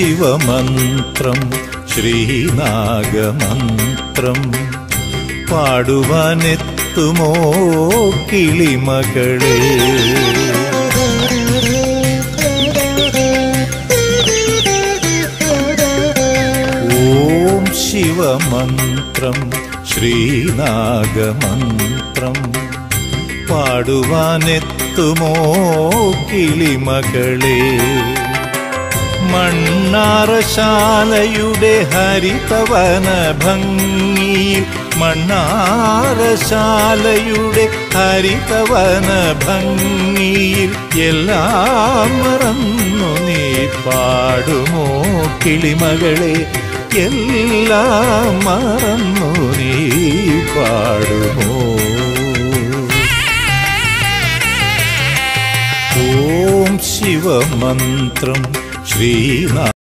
ശിവമന്ത്രം ശ്രീനാഗമന്ത്രം പാടുവാനെത്തുമോ കിളിമകളെ ഓം ശിവമന്ത്രം ശ്രീനാഗമന്ത്രം പാടുവാനെത്തുമോ കിളിമകളെ മണ്ണാറശാലയുടെ ഹരിതവന ഭംഗിയിൽ മണ്ണാറശാലയുടെ ഹരിതവന ഭംഗിയിൽ എല്ലാം മറന്നു നീ പാടുമോ കിളിമകളെ എല്ലാം മറന്നു നീ പാടുമോ ഓം ശിവമന്ത്രം ശ്രീനാ